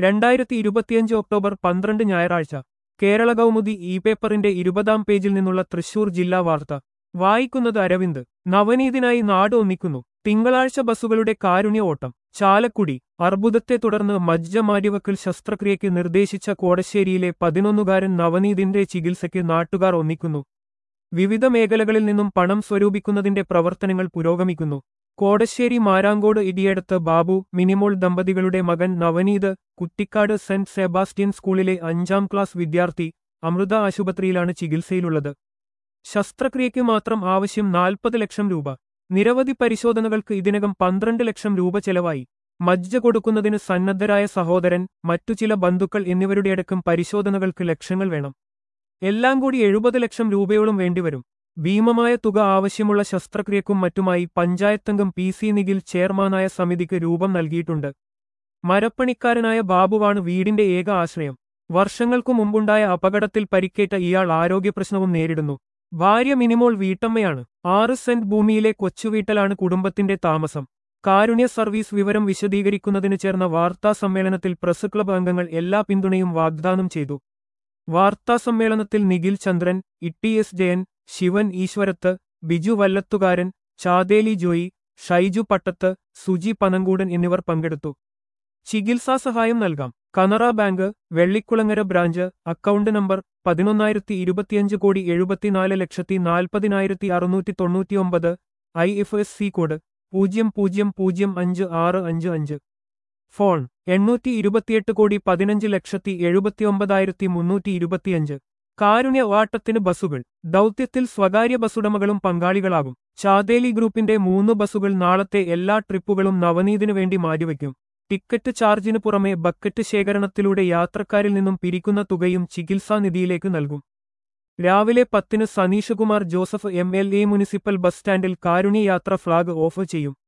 രണ്ടായിരത്തി ഇരുപത്തിയഞ്ച് ഒക്ടോബർ പന്ത്രണ്ട് ഞായറാഴ്ച കേരള കൗമുദി ഇ പേപ്പറിന്റെ ഇരുപതാം പേജിൽ നിന്നുള്ള തൃശൂർ ജില്ലാ വാർത്ത വായിക്കുന്നത് അരവിന്ദ് നവനീതിനായി നാട് ഒന്നിക്കുന്നു തിങ്കളാഴ്ച ബസ്സുകളുടെ കാരുണ്യ ഓട്ടം ചാലക്കുടി അർബുദത്തെ തുടർന്ന് മജ്ജ മാറ്റിവെക്കൽ ശസ്ത്രക്രിയയ്ക്ക് നിർദ്ദേശിച്ച കോടശ്ശേരിയിലെ പതിനൊന്നുകാരൻ നവനീതിന്റെ ചികിത്സയ്ക്ക് നാട്ടുകാർ ഒന്നിക്കുന്നു വിവിധ മേഖലകളിൽ നിന്നും പണം സ്വരൂപിക്കുന്നതിന്റെ പ്രവർത്തനങ്ങൾ പുരോഗമിക്കുന്നു കോടശ്ശേരി മാരാങ്കോട് ഇടിയടത്ത് ബാബു മിനിമോൾ ദമ്പതികളുടെ മകൻ നവനീത് കുറ്റിക്കാട് സെന്റ് സെബാസ്റ്റ്യൻ സ്കൂളിലെ അഞ്ചാം ക്ലാസ് വിദ്യാർത്ഥി അമൃത ആശുപത്രിയിലാണ് ചികിത്സയിലുള്ളത് ശസ്ത്രക്രിയയ്ക്ക് മാത്രം ആവശ്യം നാൽപ്പത് ലക്ഷം രൂപ നിരവധി പരിശോധനകൾക്ക് ഇതിനകം പന്ത്രണ്ട് ലക്ഷം രൂപ ചെലവായി മജ്ജ കൊടുക്കുന്നതിന് സന്നദ്ധരായ സഹോദരൻ മറ്റു ചില ബന്ധുക്കൾ എന്നിവരുടെ അടക്കം പരിശോധനകൾക്ക് ലക്ഷങ്ങൾ വേണം എല്ലാം കൂടി എഴുപത് ലക്ഷം രൂപയോളം വേണ്ടിവരും ഭീമമായ തുക ആവശ്യമുള്ള ശസ്ത്രക്രിയക്കും മറ്റുമായി പഞ്ചായത്തംഗം പി സി നിഖിൽ ചെയർമാനായ സമിതിക്ക് രൂപം നൽകിയിട്ടുണ്ട് മരപ്പണിക്കാരനായ ബാബുവാണ് വീടിന്റെ ഏക ആശ്രയം വർഷങ്ങൾക്കു മുമ്പുണ്ടായ അപകടത്തിൽ പരിക്കേറ്റ ഇയാൾ ആരോഗ്യപ്രശ്നവും നേരിടുന്നു ഭാര്യ മിനിമോൾ വീട്ടമ്മയാണ് ആറ് സെന്റ് ഭൂമിയിലെ കൊച്ചുവീട്ടിലാണ് കുടുംബത്തിന്റെ താമസം കാരുണ്യ സർവീസ് വിവരം വിശദീകരിക്കുന്നതിന് ചേർന്ന വാർത്താ സമ്മേളനത്തിൽ പ്രസ് ക്ലബ് അംഗങ്ങൾ എല്ലാ പിന്തുണയും വാഗ്ദാനം ചെയ്തു വാർത്താ സമ്മേളനത്തിൽ നിഖിൽ ചന്ദ്രൻ ഇട്ടി എസ് ജയൻ ശിവൻ ഈശ്വരത്ത് ബിജു വല്ലത്തുകാരൻ ചാതേലി ജോയി ഷൈജു പട്ടത്ത് സുജി പനങ്കൂടൻ എന്നിവർ പങ്കെടുത്തു ചികിത്സാ സഹായം നൽകാം Canara bank Vellikulangara branch account number പതിനൊന്നായിരത്തി ഇരുപത്തിയഞ്ച് കോടി എഴുപത്തിനാല് ലക്ഷത്തി നാൽപ്പതിനായിരത്തി അറുന്നൂറ്റി തൊണ്ണൂറ്റിയൊമ്പത് I F S C code പൂജ്യം പൂജ്യം പൂജ്യം അഞ്ച് ആറ് അഞ്ച് അഞ്ച് ഫോൺ എണ്ണൂറ്റി ഇരുപത്തിയെട്ട് കോടി പതിനഞ്ച് ലക്ഷത്തി എഴുപത്തിയൊമ്പതായിരത്തി മുന്നൂറ്റി ഇരുപത്തിയഞ്ച് കാരുണ്യ വാട്ടത്തിന് ബസ്സുകൾ ദൗത്യത്തിൽ സ്വകാര്യ ബസ്സുടമകളും പങ്കാളികളാകും ചാതേലി ഗ്രൂപ്പിന്റെ മൂന്ന് ബസ്സുകൾ നാളത്തെ എല്ലാ ട്രിപ്പുകളും നവനീതിനു വേണ്ടി മാറ്റിവെക്കും ടിക്കറ്റ് ചാർജിന് പുറമെ ബക്കറ്റ് ശേഖരണത്തിലൂടെ യാത്രക്കാരിൽ നിന്നും പിരിക്കുന്ന തുകയും ചികിത്സാ നിധിയിലേക്ക് നൽകും രാവിലെ പത്തിന് Saneeshkumar Joseph M L A municipal bus സ്റ്റാൻഡിൽ കാരുണ്യ യാത്ര ഫ്ളാഗ് ഓഫ് ചെയ്യും